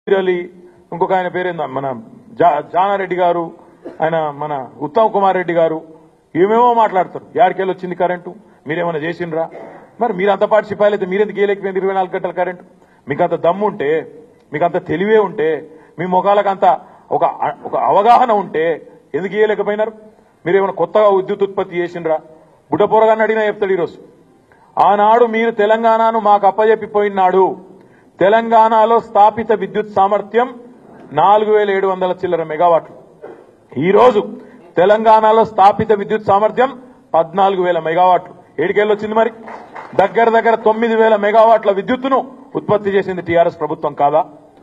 అలీ ఇంకొక ఆయన పేరేందా మన జా- జానారెడ్డి గారు ఆయన మన ఉత్తమ్ కుమార్ రెడ్డి గారు ఏమేమో మాట్లాడతారు యాడికెళ్ళి వచ్చింది కరెంటు మీరేమైనా చేసిండ్రా మరి మీరు అంత పాటు సిపాయిలు అయితే మీరెందుకు గేలేకపోయింది ఇరవై నాలుగు గంటల కరెంటు మీకు అంత దమ్ము ఉంటే మీకు అంత తెలివే ఉంటే మీ ముఖాలకు అంత ఒక ఒక అవగాహన ఉంటే ఎందుకు గీయలేకపోయినారు మీరు ఏమైనా కొత్తగా విద్యుత్ ఉత్పత్తి చేసిండ్రా బుడ్డపోరగాన్ని అడిగినా చెప్తాడు ఈరోజు ఆనాడు మీరు తెలంగాణను మాకు అప్పజెప్పిపోయినాడు తెలంగాణలో స్థాపిత విద్యుత్ సామర్థ్యం నాలుగు వేల ఏడు వందల చిల్లర మెగావాట్లు ఈ రోజు తెలంగాణలో స్థాపిత విద్యుత్ సామర్థ్యం పద్నాలుగు వేల మెగావాట్లు ఏడికెళ్ళి వచ్చింది మరి దగ్గర దగ్గర తొమ్మిది వేల మెగావాట్ల విద్యుత్తును ఉత్పత్తి చేసింది టీఆర్ఎస్ ప్రభుత్వం కాదా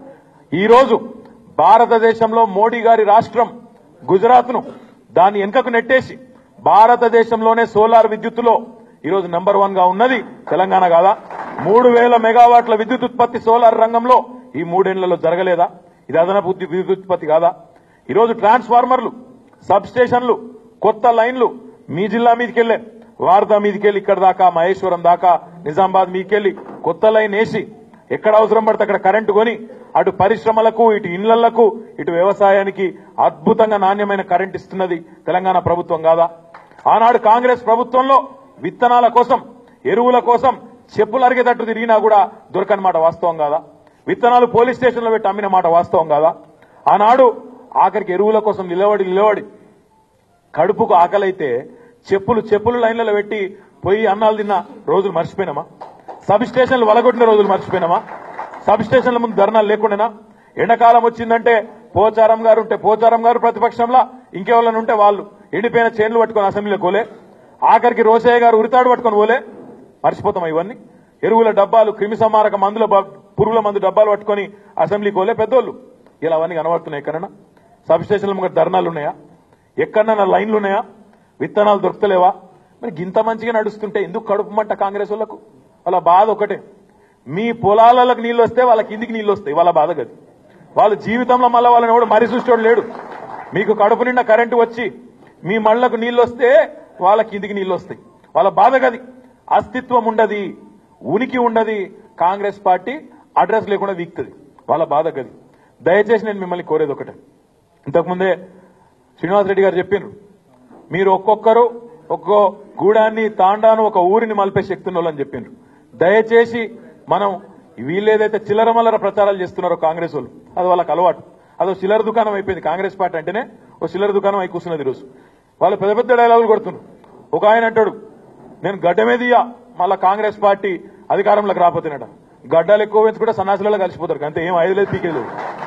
ఈ రోజు భారతదేశంలో మోడీ గారి రాష్ట్రం గుజరాత్ ను దాన్ని వెనుకకు నెట్టేసి భారతదేశంలోనే సోలార్ విద్యుత్తులో ఈరోజు నెంబర్ వన్ గా ఉన్నది తెలంగాణ కాదా మూడు వేల మెగావాట్ల విద్యుత్ ఉత్పత్తి సోలార్ రంగంలో ఈ మూడేళ్లలో జరగలేదా ఇది అదనపు ఉద్ది- విద్యుత్ ఉత్పత్తి కాదా ఈరోజు ట్రాన్స్ఫార్మర్లు సబ్ స్టేషన్లు కొత్త లైన్లు మీ జిల్లా మీదకెళ్లే వార్దా మీదకెళ్లి ఇక్కడ దాకా మహేశ్వరం దాకా నిజామాబాద్ మీదకెళ్లి కొత్త లైన్ వేసి ఎక్కడ అవసరం పడితే అక్కడ కరెంటు కొని అటు పరిశ్రమలకు ఇటు ఇళ్లకు ఇటు వ్యవసాయానికి అద్భుతంగా నాణ్యమైన కరెంట్ ఇస్తున్నది తెలంగాణ ప్రభుత్వం కాదా ఆనాడు కాంగ్రెస్ ప్రభుత్వంలో విత్తనాల కోసం ఎరువుల కోసం చెప్పులు అరిగేటట్టు తిరిగినా కూడా దొరకని మాట వాస్తవం కాదా విత్తనాలు పోలీస్ స్టేషన్లో పెట్టి అమ్మిన మాట వాస్తవం కాదా ఆనాడు ఆఖరికి ఎరువుల కోసం నిలబడి నిలబడి కడుపుకు ఆకలైతే చెప్పులు చెప్పులు లైన్లలో పెట్టి పోయి అన్నాలు తిన్న రోజులు మర్చిపోయినామా సబ్ స్టేషన్లు వలగొట్టిన రోజులు మర్చిపోయినామా సబ్ స్టేషన్ల ముందు ధర్నాలు లేకుండానా ఎండాకాలం వచ్చిందంటే పోచారం గారు ఉంటే పోచారం గారు ప్రతిపక్షంలో ఇంకెవరైనా ఉంటే వాళ్ళు ఎండిపోయిన చేన్లు పట్టుకొని అసెంబ్లీలోకి పోలే ఆఖరికి రోసయ్య గారు ఉరితాడు పట్టుకొని పోలే మర్చిపోతాం ఇవన్నీ ఎరువుల డబ్బాలు క్రిమి సంహారక మందుల బ- పురుగుల మందు డబ్బాలు పట్టుకొని అసెంబ్లీకి పోలే పెద్దోళ్ళు ఇలా అవన్నీ కనబడుతున్నాయి ఎక్కడన్నా సబ్ స్టేషన్ల ముందు ధర్నాలు ఉన్నాయా ఎక్కడన్నా లైన్లు ఉన్నాయా విత్తనాలు దొరుకుతలేవా మరి ఇంత మంచిగా నడుస్తుంటే ఎందుకు కడుపుమంట కాంగ్రెస్ వాళ్ళకు వాళ్ళ బాధ ఒకటే మీ పొలాలకు నీళ్లు వస్తే వాళ్ళ కిందికి నీళ్లు వస్తాయి వాళ్ళ బాధ గది వాళ్ళ జీవితంలో మళ్ళీ వాళ్ళని ఎవడు మరి చూసేవాడు లేడు మీకు కడుపు నిండా కరెంటు వచ్చి మీ మళ్ళకు నీళ్లు వస్తే వాళ్ళ కిందికి నీళ్లు వస్తాయి వాళ్ళ బాధ గది అస్తిత్వం ఉండది ఉనికి ఉండది కాంగ్రెస్ పార్టీ అడ్రస్ లేకుండా వీక్తుంది వాళ్ళ బాధ గది దయచేసి నేను మిమ్మల్ని కోరేది ఒకటే ఇంతకుముందే శ్రీనివాసరెడ్డి గారు చెప్పిండ్రు మీరు ఒక్కొక్కరు ఒక్కో గూడాన్ని తాండాను ఒక ఊరిని మలిపే శక్తి ఉన్నోళ్ళని చెప్పిండ్రు దయచేసి మనం వీళ్ళేదైతే చిల్లర మల్లర ప్రచారాలు చేస్తున్నారో కాంగ్రెస్ వాళ్ళు అది వాళ్ళకి అలవాటు అదో చిల్లర దుకాణం అయిపోయింది కాంగ్రెస్ పార్టీ అంటేనే ఓ చిల్లర దుకాణం అయి కూర్చున్నది ఈరోజు వాళ్ళు పెద్ద పెద్ద డైలాగులు కొడుతున్నారు ఒక ఆయన అంటాడు నేను గడ్డమే దియ్యా మళ్ళా కాంగ్రెస్ పార్టీ అధికారంలోకి రాకపోతేనట గడ్డలు ఎక్కువ పెంచుకుంటే సన్నాసులలో కలిసిపోతారు అంతే ఏం ఐదు లేదు పీకేలేదు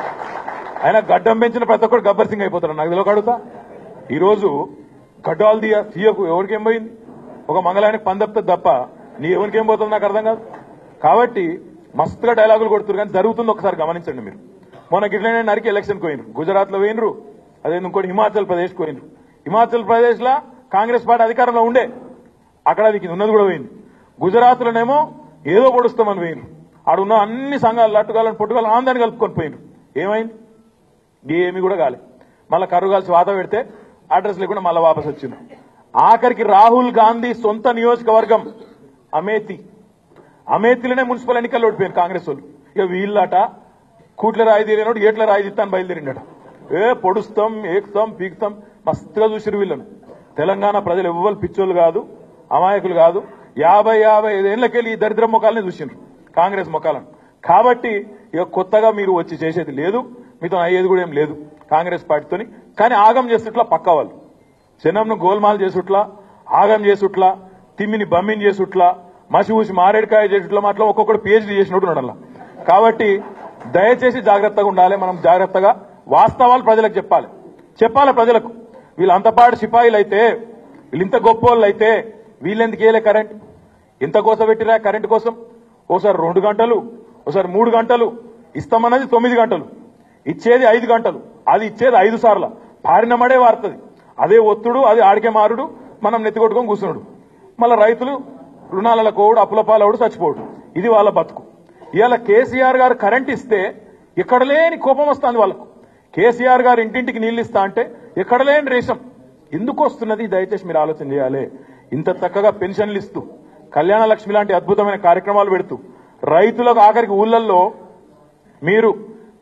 ఆయన గడ్డం పెంచిన ప్రతి ఒక్కరు గబ్బర్ సింగ్ అయిపోతారు నాకు తెలియక అడుగుతా ఈ రోజు గడ్డాలు తీయ తీయకు ఎవరికేం పోయింది ఒక మంగళానికి పందెప్తుంది తప్ప నీ ఎవరికేం పోతుంది నాకు అర్థం కాదు కాబట్టి మస్తుగా డైలాగులు కొడుతున్నారు కానీ జరుగుతుంది ఒకసారి గమనించండి మీరు మొన్న గిట్లనే నరికి ఎలక్షన్ పోయినరు గుజరాత్ లో పోయినరు అదే ఇంకోటి హిమాచల్ ప్రదేశ్ పోయినరు హిమాచల్ ప్రదేశ్ లా కాంగ్రెస్ పార్టీ అధికారంలో ఉండే అక్కడ అది ఉన్నది కూడా పోయింది గుజరాత్ లోనేమో ఏదో పొడుస్తామని పోయినరు ఆడున్న అన్ని సంఘాలు లట్టుగాలని పొట్టుగాలని ఆందాన్ని కలుపుకొని పోయినరు ఏమైంది ఏమి కూడా కాలే మళ్ళీ కరువు కాల్సి వాత పెడితే అడ్రస్ లేకుండా మళ్ళీ వాపస్ వచ్చింది ఆఖరికి రాహుల్ గాంధీ సొంత నియోజకవర్గం అమేతి అమేతిలోనే మున్సిపల్ ఎన్నికల్లో ఓడిపోయారు కాంగ్రెస్ వాళ్ళు ఇక వీళ్ళట కూట్ల రాయి తీరేనోడు ఏట్ల రాయి తీస్తాను బయలుదేరిండట ఏ పొడుస్తాం ఏకుతాం పీకుతాం మస్తుగా చూసిరు వీళ్ళను తెలంగాణ ప్రజలు ఎవ్వరు పిచ్చోళ్ళు కాదు అమాయకులు కాదు యాభై యాభై ఐదేళ్లకెళ్ళి ఈ దరిద్ర ముఖాలని చూసిండ్రు కాంగ్రెస్ ముఖాలను కాబట్టి ఇక కొత్తగా మీరు వచ్చి చేసేది లేదు మీతో అయ్యేది కూడా ఏం లేదు కాంగ్రెస్ పార్టీతోని కానీ ఆగం చేస్తుట్లా పక్క వాళ్ళు జనంను గోల్మాల్ చేసుట్లా ఆగం చేసుట్లా తిమ్మిని బమ్మిని చేసుట్లా మసి ఊసి మారేడుకాయ చేసుట్లా మాట్లా ఒక్కొక్కడు పిహెచ్డీ చేసినట్టు ఉన్నాడు అలా కాబట్టి దయచేసి జాగ్రత్తగా ఉండాలి మనం జాగ్రత్తగా వాస్తవాలు ప్రజలకు చెప్పాలి చెప్పాలి ప్రజలకు వీళ్ళు అంతపాటు సిపాయిలు అయితే వీళ్ళు ఇంత గొప్ప వాళ్ళు అయితే వీళ్ళెందుకు వేయలే కరెంట్ ఎంత కోసం పెట్టిరా కరెంట్ కోసం ఓసారి రెండు గంటలు ఓసారి మూడు గంటలు ఇస్తామన్నది తొమ్మిది గంటలు ఇచ్చేది ఐదు గంటలు అది ఇచ్చేది ఐదు సార్లు పారినమడే వారుతుంది అదే ఒత్తుడు అది ఆడికే మారుడు మనం నెత్తికొట్టుకొని కూర్చున్నాడు మళ్ళీ రైతులు రుణాల కోవుడు అప్పుల పాలవుడు చచ్చిపోడు ఇది వాళ్ళ బతుకు ఇవాళ కేసీఆర్ గారు కరెంట్ ఇస్తే ఎక్కడ లేని కోపం వస్తుంది వాళ్ళకు కేసీఆర్ గారు ఇంటింటికి నీళ్ళు ఇస్తా అంటే ఎక్కడ లేని రేషం ఎందుకు వస్తున్నది దయచేసి మీరు ఆలోచన చేయాలి ఇంత చక్కగా పెన్షన్లు ఇస్తూ కళ్యాణ లక్ష్మి లాంటి అద్భుతమైన కార్యక్రమాలు పెడుతూ రైతులకు ఆఖరికి ఊళ్ళల్లో మీరు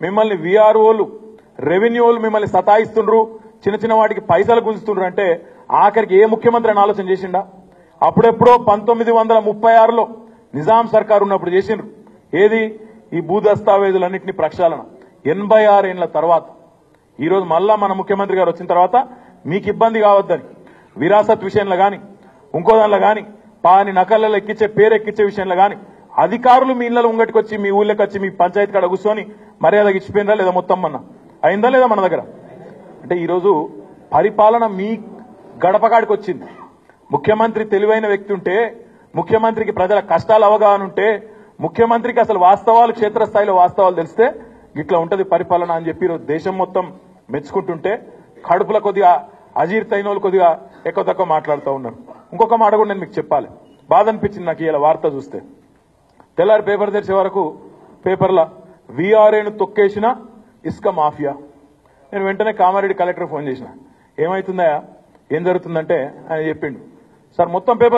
మిమ్మల్ని విఆర్ఓలు రెవెన్యూలు మిమ్మల్ని సతాయిస్తుండ్రు చిన్న చిన్న వాటికి పైసలు గుంజుతుండ్రు అంటే ఆఖరికి ఏ ముఖ్యమంత్రి అని ఆలోచన చేసిండా అప్పుడెప్పుడో పంతొమ్మిది వందల ముప్పై ఆరులో నిజాం సర్కార్ ఉన్నప్పుడు చేసిండ్రు ఏది ఈ భూ దస్తావేజులన్నింటినీ ప్రక్షాళన ఎనభై ఆరేళ్ల తర్వాత ఈ రోజు మళ్ళా మన ముఖ్యమంత్రి గారు వచ్చిన తర్వాత మీకు ఇబ్బంది కావద్దని విరాసత్ విషయంలో గాని ఇంకో దానిలో గాని పాని నకళ్ళలో ఎక్కించే పేరు ఎక్కించే విషయంలో గాని అధికారులు మీ ఇళ్ళలో ఉంగటికి వచ్చి మీ ఊళ్ళకి వచ్చి మీ పంచాయతీ కాడ కూర్చొని మర్యాదగా ఇచ్చిపోయినరా లేదా మొత్తం మన అయిందా లేదా మన దగ్గర అంటే ఈరోజు పరిపాలన మీ గడపకాడికి వచ్చింది ముఖ్యమంత్రి తెలివైన వ్యక్తి ఉంటే ముఖ్యమంత్రికి ప్రజల కష్టాలు అవగాహన ఉంటే ముఖ్యమంత్రికి అసలు వాస్తవాలు క్షేత్రస్థాయిలో వాస్తవాలు తెలిస్తే ఇట్లా ఉంటది పరిపాలన అని చెప్పి ఈరోజు దేశం మొత్తం మెచ్చుకుంటుంటే కడుపుల కొద్దిగా అజీర్తైన వాళ్ళు కొద్దిగా ఎక్కువ తక్కువ మాట్లాడుతూ ఉన్నారు ఇంకొక మాట కూడా నేను మీకు చెప్పాలి బాధ అనిపించింది నాకు ఇలా వార్త చూస్తే తెల్లారి పేపర్ తెరిచే వరకు పేపర్ల వీఆర్ఏను తొక్కేసిన ఇసుక మాఫియా నేను వెంటనే కామారెడ్డి కలెక్టర్ ఫోన్ చేసిన ఏమైతుందా ఏం జరుగుతుందంటే ఆయన చెప్పిండు సార్ మొత్తం పేపర్